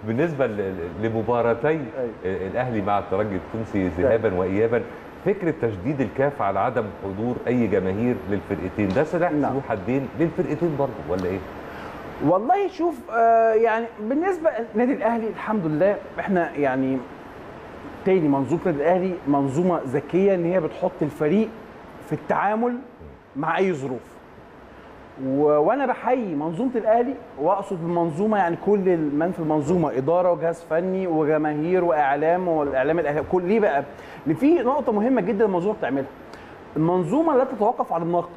بالنسبه ل- لمباراتي أيوة. الاهلي مع الترجي التونسي ذهابا وايابا فكره تشديد الكاف على عدم حضور اي جماهير للفرقتين ده سلاح نعم. ذو حدين للفرقتين برضه ولا ايه؟ والله شوف آه يعني بالنسبه للنادي الاهلي الحمد لله احنا يعني تاني منظومه النادي الاهلي منظومه ذكيه ان هي بتحط الفريق في التعامل مع اي ظروف و... وانا بحيي منظومه الاهلي واقصد المنظومه يعني كل من في المنظومه اداره وجهاز فني وجماهير واعلام والاعلام الاهلي كل ليه بقى؟ لان في نقطه مهمه جدا المنظومه بتعملها المنظومه لا تتوقف على النقد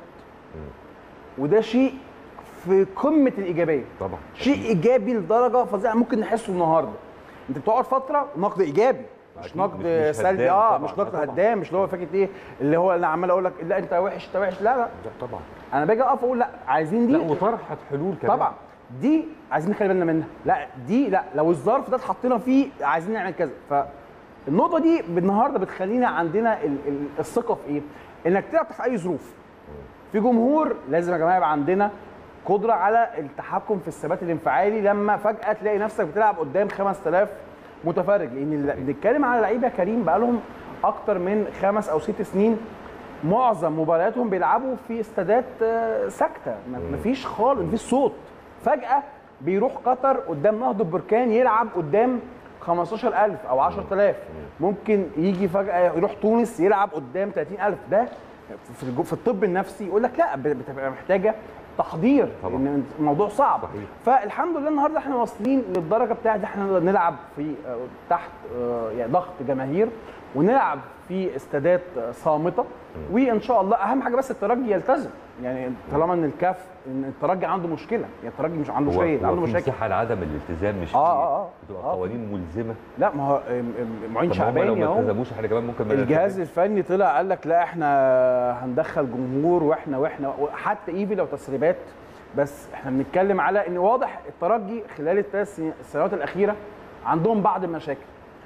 وده شيء في قمه الايجابيه طبعا شيء ايجابي لدرجه فظيعه ممكن نحسه النهارده انت بتقعد فتره نقد ايجابي مش أكيد، نقد مش- مش سلبي هدام اه طبعاً، مش آه نقد طبعاً. هدام مش اللي هو فكره ايه اللي هو انا عمال اقول لك لا انت وحش انت وحش لا لا ده طبعا انا باجي اقف اقول لا عايزين دي لا وطرحت حلول كمان طبعا دي عايزين نخلي بالنا منها لا دي لا لو الظرف ده اتحطينا فيه عايزين نعمل كذا فالنقطه دي النهارده بتخلينا عندنا ال- ال- الثقه في ايه انك تلعب تحت اي ظروف في جمهور لازم يا جماعه يبقى عندنا قدره على التحكم في الثبات الانفعالي لما فجاه تلاقي نفسك بتلعب قدام 5000 متفرج لان اللي بنتكلم على لعيبه كريم بقى لهم اكتر من خمس او ست سنين معظم مبارياتهم بيلعبوا في استادات آه، ساكته ما- مفيش خالص مفيش صوت فجاه بيروح قطر قدام نهضه بركان يلعب قدام 15000 او 10000 ممكن يجي فجاه يروح تونس يلعب قدام 30000 ده في الجو- في الطب النفسي يقول لك لا ب- بتبقى محتاجه تحضير طبعاً. لان الموضوع صعب صحيح. فالحمد لله النهارده احنا واصلين للدرجه بتاعت احنا نقدر نلعب في آه، تحت آه، يعني ضغط جماهير ونلعب في استادات آه، صامته وان شاء الله اهم حاجه بس الترجي يلتزم يعني طالما ان الكاف ان الترجي عنده مشكله يعني الترجي مش عنده هو شيء هو عنده في مشاكل مساحه لعدم الالتزام مش آه، فيه. آه، آه. بتبقى آه. قوانين ملزمه لا ما هو آم، آم، معين طب ما هم لو شعباني ما اهو التزموش احنا كمان ممكن ما الجهاز نلتزمش. الفني طلع قال لك لا احنا هندخل جمهور واحنا واحنا حتى ايفي لو تسريبات بس احنا بنتكلم على ان واضح الترجي خلال الثلاث سنين- السنوات الاخيره عندهم بعض المشاكل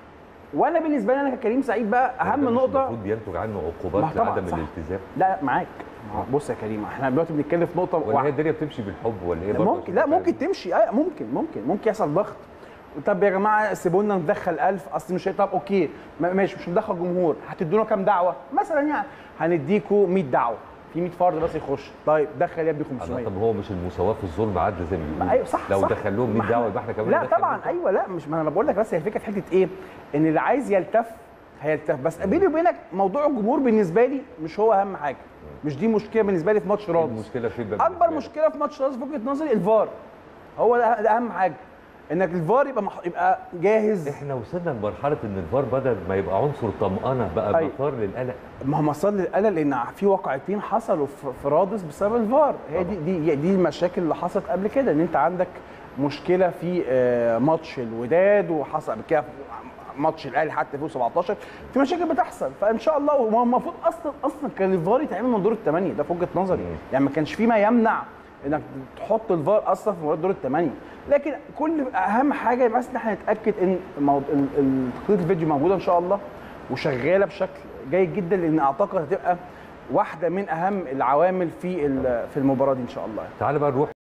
وانا بالنسبه لي انا ككريم سعيد بقى ده اهم مش نقطه المفروض بينتج عنه ما عقوبات طبعاً، لعدم صح. الالتزام لا معاك ما هو بص يا كريم احنا دلوقتي بنتكلم في نقطه ولا هي واحدة. الدنيا بتمشي بالحب ولا ايه برضه ممكن لا ممكن تمشي اه ممكن ممكن ممكن يحصل ضغط طب يا جماعه سيبوا لنا ندخل 1000 اصل مش طب اوكي ما- ماشي مش ندخل جمهور هتدونا كام دعوه مثلا يعني هنديكوا 100 دعوه في 100 فرد بس يخش طيب دخل يا ابني 500 طب هو مش المساواه في الظلم عدل زي ما ما بيقولوا ايوه صح لو صح. دخل لهم 100 ما دعوه احنا- يبقى احنا كمان لا ندخل طبعا 100. ايوه لا مش ما انا بقول لك بس هي الفكره في حته ايه ان اللي عايز يلتف هيلتف بس بيني وبينك موضوع الجمهور بالنسبه لي مش هو اهم حاجه مش دي مشكله بالنسبه لي في ماتش رادس المشكله فين بقى اكبر بالنسبة لك؟ مشكله في ماتش رادس في وجهه نظري الفار هو ده, ده اهم حاجه انك الفار يبقى مح... يبقى جاهز احنا وصلنا لمرحله ان الفار بدل ما يبقى عنصر طمانه بقى أيوة. مثار للقلق ما هو مسار للقلق لان في واقعتين حصلوا في في رادس بسبب الفار هي دي دي دي المشاكل اللي حصلت قبل كده ان انت عندك مشكله في آه، ماتش الوداد وحصل قبل كده في ماتش الاهلي حتى 2017 في مشاكل بتحصل فان شاء الله وهو المفروض اصلا اصلا كان الفار يتعمل من دور الثمانيه ده في وجهه نظري مم. يعني ما كانش في ما يمنع انك تحط الفار اصلا في مباراه دور الثمانيه لكن كل اهم حاجه بس ان احنا نتاكد ان المو- ال- ال- تقنيه الفيديو موجوده ان شاء الله وشغاله بشكل جيد جدا لان اعتقد هتبقى واحده من اهم العوامل في ال- في المباراه دي ان شاء الله تعال بقى نروح